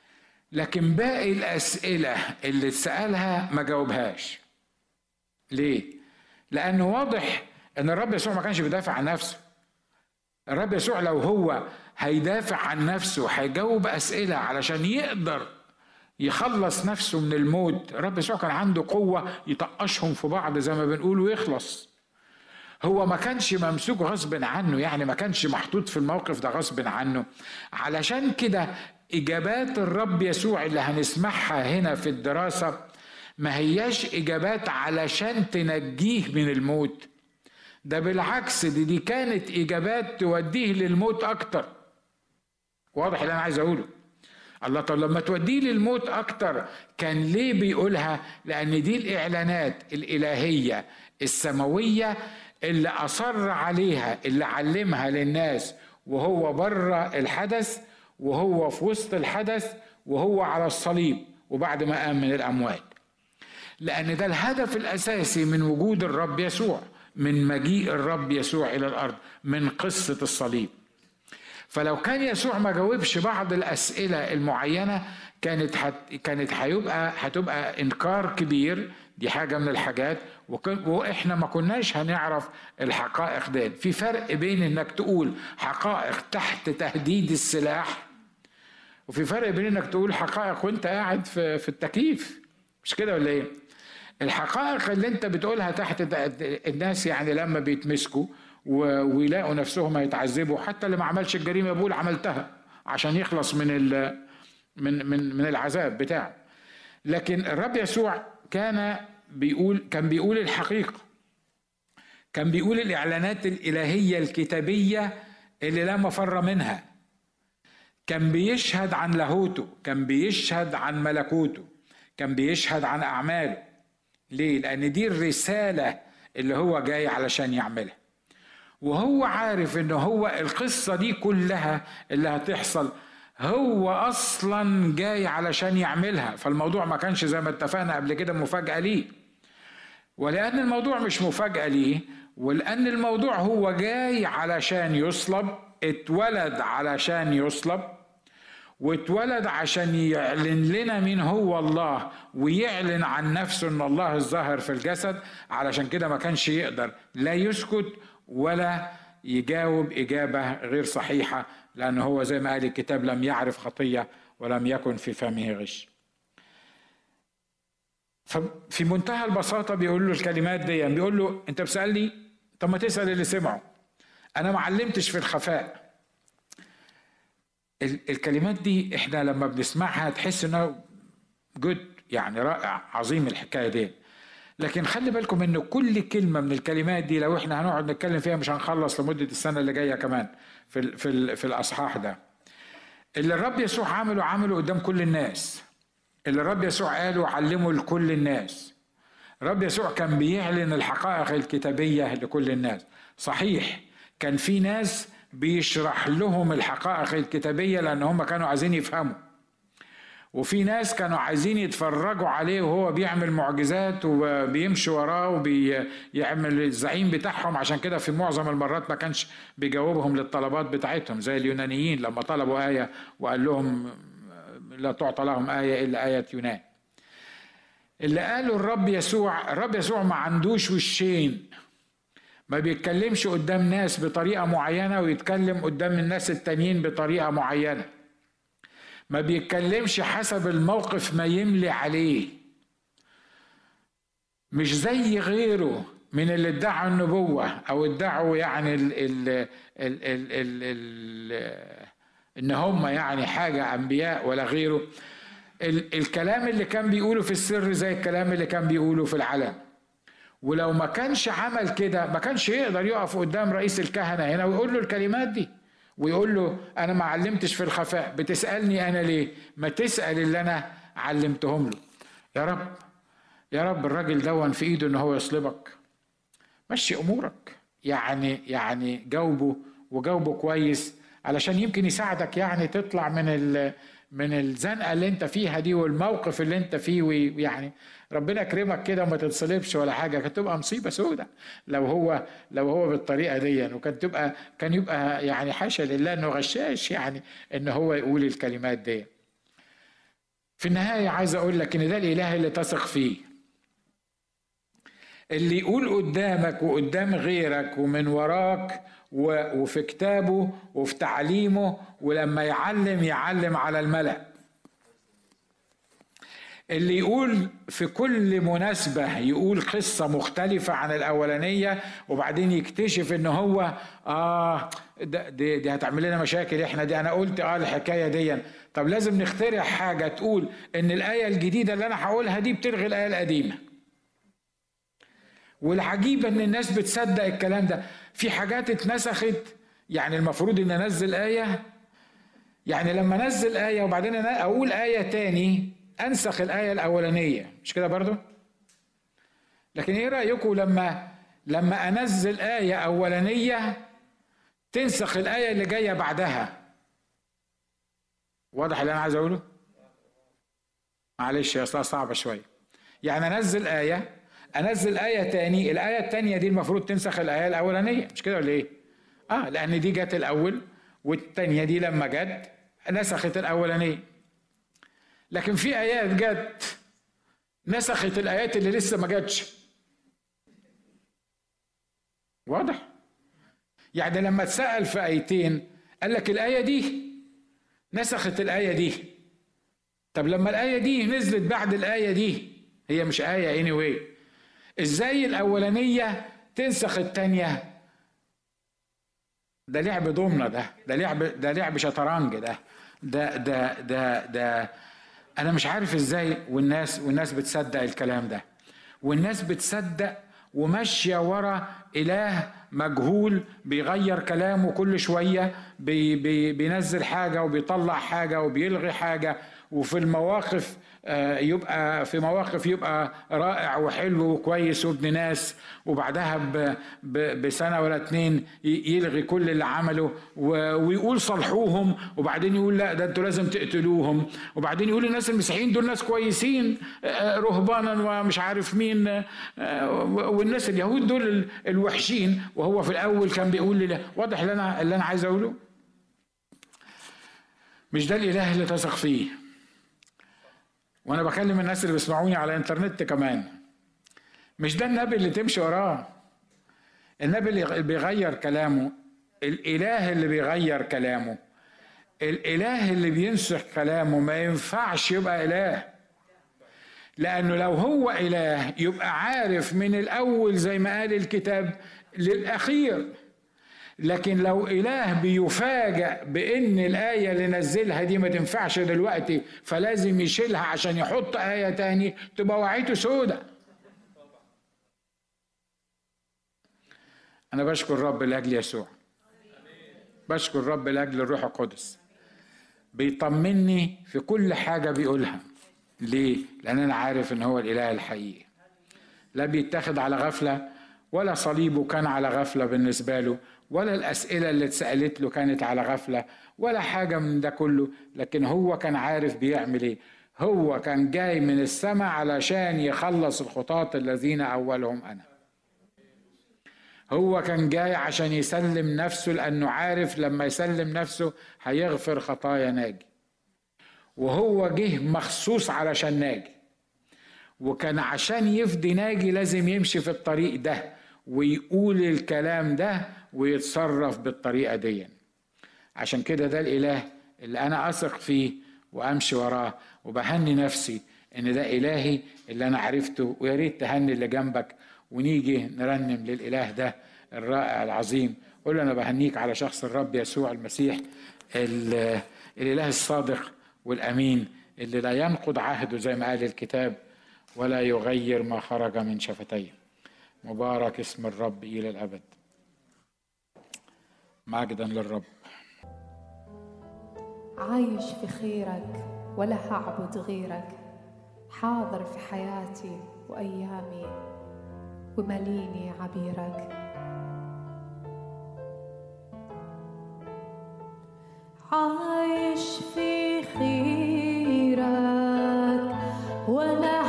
لكن باقي الأسئلة اللي اتسألها ما جاوبهاش ليه؟ لأنه واضح إن الرب يسوع ما كانش بيدافع عن نفسه الرب يسوع لو هو هيدافع عن نفسه هيجاوب أسئلة علشان يقدر يخلص نفسه من الموت الرب يسوع كان عنده قوة يطقشهم في بعض زي ما بنقول ويخلص هو ما كانش ممسوك غصب عنه يعني ما كانش محطوط في الموقف ده غصب عنه علشان كده إجابات الرب يسوع اللي هنسمعها هنا في الدراسة ما هياش إجابات علشان تنجيه من الموت ده بالعكس دي, دي كانت إجابات توديه للموت أكتر واضح اللي أنا عايز أقوله الله طب لما توديه للموت أكتر كان ليه بيقولها لأن دي الإعلانات الإلهية السماوية اللي أصر عليها اللي علمها للناس وهو بره الحدث وهو في وسط الحدث وهو على الصليب وبعد ما قام من الأموات لأن ده الهدف الأساسي من وجود الرب يسوع من مجيء الرب يسوع إلى الأرض من قصة الصليب فلو كان يسوع ما جاوبش بعض الأسئلة المعينة كانت حت كانت هيبقى هتبقى إنكار كبير دي حاجة من الحاجات واحنا ما كناش هنعرف الحقائق دي في فرق بين انك تقول حقائق تحت تهديد السلاح وفي فرق بين انك تقول حقائق وانت قاعد في, في التكييف مش كده ولا ايه الحقائق اللي انت بتقولها تحت الناس يعني لما بيتمسكوا ويلاقوا نفسهم هيتعذبوا حتى اللي ما عملش الجريمه بيقول عملتها عشان يخلص من من من من العذاب بتاعه لكن الرب يسوع كان بيقول كان بيقول الحقيقه كان بيقول الاعلانات الالهيه الكتابيه اللي لا مفر منها كان بيشهد عن لاهوته كان بيشهد عن ملكوته كان بيشهد عن اعماله ليه لان دي الرساله اللي هو جاي علشان يعملها وهو عارف ان هو القصه دي كلها اللي هتحصل هو اصلا جاي علشان يعملها فالموضوع ما كانش زي ما اتفقنا قبل كده مفاجاه ليه ولان الموضوع مش مفاجاه ليه ولان الموضوع هو جاي علشان يصلب اتولد علشان يصلب واتولد عشان يعلن لنا مين هو الله ويعلن عن نفسه ان الله الظاهر في الجسد علشان كده ما كانش يقدر لا يسكت ولا يجاوب اجابه غير صحيحه لانه هو زي ما قال الكتاب لم يعرف خطيه ولم يكن في فمه غش ففي منتهى البساطه بيقول له الكلمات دي بيقول له انت بتسالني طب ما تسال اللي سمعه انا ما علمتش في الخفاء الكلمات دي احنا لما بنسمعها تحس انها جود يعني رائع عظيم الحكايه دي لكن خلي بالكم ان كل كلمه من الكلمات دي لو احنا هنقعد نتكلم فيها مش هنخلص لمده السنه اللي جايه كمان في ال في ال في الاصحاح ده اللي الرب يسوع عمله عمله قدام كل الناس اللي الرب يسوع قاله علمه لكل الناس الرب يسوع كان بيعلن الحقائق الكتابيه لكل الناس صحيح كان في ناس بيشرح لهم الحقائق الكتابية لأن هم كانوا عايزين يفهموا وفي ناس كانوا عايزين يتفرجوا عليه وهو بيعمل معجزات وبيمشي وراه وبيعمل الزعيم بتاعهم عشان كده في معظم المرات ما كانش بيجاوبهم للطلبات بتاعتهم زي اليونانيين لما طلبوا آية وقال لهم لا تعطى لهم آية إلا آية يونان اللي قاله الرب يسوع الرب يسوع ما عندوش وشين ما بيتكلمش قدام ناس بطريقة معينة ويتكلم قدام الناس التانيين بطريقة معينة ما بيتكلمش حسب الموقف ما يملي عليه مش زي غيره من اللي ادعوا النبوة أو ادعوا يعني ال ال ال ال ال ال إن هم يعني حاجة أنبياء ولا غيره ال الكلام اللي كان بيقوله في السر زي الكلام اللي كان بيقوله في العلن ولو ما كانش عمل كده ما كانش يقدر يقف قدام رئيس الكهنه هنا ويقول له الكلمات دي ويقول له انا ما علمتش في الخفاء بتسالني انا ليه ما تسال اللي انا علمتهم له يا رب يا رب الراجل دون في ايده ان هو يصلبك مشي امورك يعني يعني جاوبه وجاوبه كويس علشان يمكن يساعدك يعني تطلع من من الزنقه اللي انت فيها دي والموقف اللي انت فيه ويعني ربنا يكرمك كده وما تتصلبش ولا حاجه كانت تبقى مصيبه سودة لو هو لو هو بالطريقه دي وكان تبقى كان يبقى يعني حاشا لله انه غشاش يعني ان هو يقول الكلمات دي في النهاية عايز أقول لك إن ده الإله اللي تثق فيه اللي يقول قدامك وقدام غيرك ومن وراك وفي كتابه وفي تعليمه ولما يعلم يعلم على الملأ اللي يقول في كل مناسبة يقول قصة مختلفة عن الأولانية وبعدين يكتشف إن هو آه دي, دي هتعمل لنا مشاكل إحنا دي أنا قلت آه الحكاية دي طب لازم نخترع حاجة تقول إن الآية الجديدة اللي أنا هقولها دي بتلغي الآية القديمة والعجيب إن الناس بتصدق الكلام ده في حاجات اتنسخت يعني المفروض إن أنزل آية يعني لما أنزل آية وبعدين أنا أقول آية تاني انسخ الايه الاولانيه مش كده برضو لكن ايه رايكم لما لما انزل ايه اولانيه تنسخ الايه اللي جايه بعدها واضح اللي انا عايز اقوله معلش يا اصلها صعبه شويه يعني انزل ايه انزل ايه تاني الايه التانيه دي المفروض تنسخ الايه الاولانيه مش كده ولا ايه اه لان دي جت الاول والتانيه دي لما جت نسخت الاولانيه لكن في ايات جت نسخت الايات اللي لسه ما جاتش واضح يعني لما اتسال في ايتين قال لك الايه دي نسخت الايه دي طب لما الايه دي نزلت بعد الايه دي هي مش ايه اني anyway. ازاي الاولانيه تنسخ الثانيه ده لعب ضمنه ده ده لعب ده لعب شطرنج ده ده ده ده, ده انا مش عارف ازاي والناس والناس بتصدق الكلام ده والناس بتصدق وماشيه ورا اله مجهول بيغير كلامه كل شويه بي بي بينزل حاجه وبيطلع حاجه وبيلغي حاجه وفي المواقف آه، يبقى في مواقف يبقى رائع وحلو وكويس وابن ناس وبعدها بسنه ولا اتنين يلغي كل اللي عمله ويقول صلحوهم وبعدين يقول لا ده انتوا لازم تقتلوهم وبعدين يقول الناس المسيحيين دول ناس كويسين آه، رهبانا ومش عارف مين آه، والناس اليهود دول الوحشين وهو في الاول كان بيقول لي واضح اللي انا اللي انا عايز اقوله مش ده الاله اللي تثق فيه وانا بكلم الناس اللي بيسمعوني على الانترنت كمان مش ده النبي اللي تمشي وراه النبي اللي بيغير كلامه الاله اللي بيغير كلامه الاله اللي بينسخ كلامه ما ينفعش يبقى اله لانه لو هو اله يبقى عارف من الاول زي ما قال الكتاب للاخير لكن لو إله بيفاجأ بإن الآية اللي نزلها دي ما تنفعش دلوقتي فلازم يشيلها عشان يحط آية تاني تبقى وعيته سودة أنا بشكر الرب لأجل يسوع بشكر الرب لأجل الروح القدس بيطمني في كل حاجة بيقولها ليه؟ لأن أنا عارف إن هو الإله الحقيقي لا بيتاخد على غفلة ولا صليبه كان على غفلة بالنسبة له ولا الأسئلة اللي اتسألت له كانت على غفلة ولا حاجة من ده كله لكن هو كان عارف بيعمل ايه هو كان جاي من السماء علشان يخلص الخطاة الذين أولهم أنا هو كان جاي عشان يسلم نفسه لأنه عارف لما يسلم نفسه هيغفر خطايا ناجي وهو جه مخصوص علشان ناجي وكان عشان يفدي ناجي لازم يمشي في الطريق ده ويقول الكلام ده ويتصرف بالطريقه دي عشان كده ده الاله اللي انا اثق فيه وامشي وراه وبهني نفسي ان ده الهي اللي انا عرفته ويا ريت تهني اللي جنبك ونيجي نرنم للاله ده الرائع العظيم قول له انا بهنيك على شخص الرب يسوع المسيح الاله الصادق والامين اللي لا ينقض عهده زي ما قال الكتاب ولا يغير ما خرج من شفتيه مبارك اسم الرب الى الابد مجدا للرب عايش في خيرك ولا هعبد غيرك حاضر في حياتي وايامي ومليني عبيرك عايش في خيرك ولا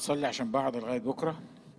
هنصلي عشان بعض لغاية بكرة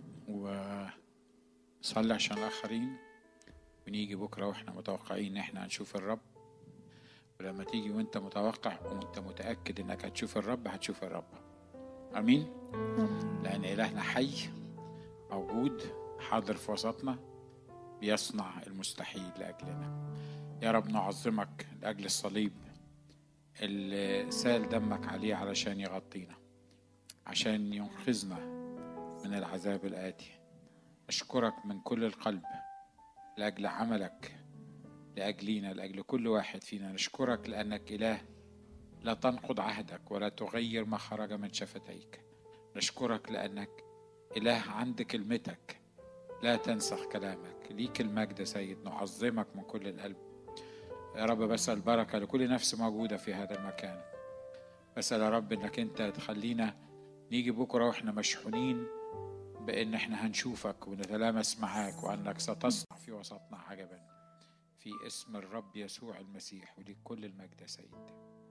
ونصلي عشان الآخرين ونيجي بكرة واحنا متوقعين ان احنا هنشوف الرب ولما تيجي وانت متوقع وانت متأكد انك هتشوف الرب هتشوف الرب امين لان الهنا حي موجود حاضر في وسطنا بيصنع المستحيل لاجلنا يا رب نعظمك لاجل الصليب اللي سال دمك عليه علشان يغطينا عشان ينقذنا من العذاب الآتي أشكرك من كل القلب لأجل عملك لأجلينا لأجل كل واحد فينا نشكرك لأنك إله لا تنقض عهدك ولا تغير ما خرج من شفتيك نشكرك لأنك إله عند كلمتك لا تنسخ كلامك ليك المجد يا سيد نعظمك من كل القلب يا رب بسأل بركة لكل نفس موجودة في هذا المكان بسأل يا رب إنك أنت تخلينا نيجي بكرة وإحنا مشحونين بإن إحنا هنشوفك ونتلامس معاك وأنك ستصنع في وسطنا عجبا في اسم الرب يسوع المسيح وليك كل المجد يا سيد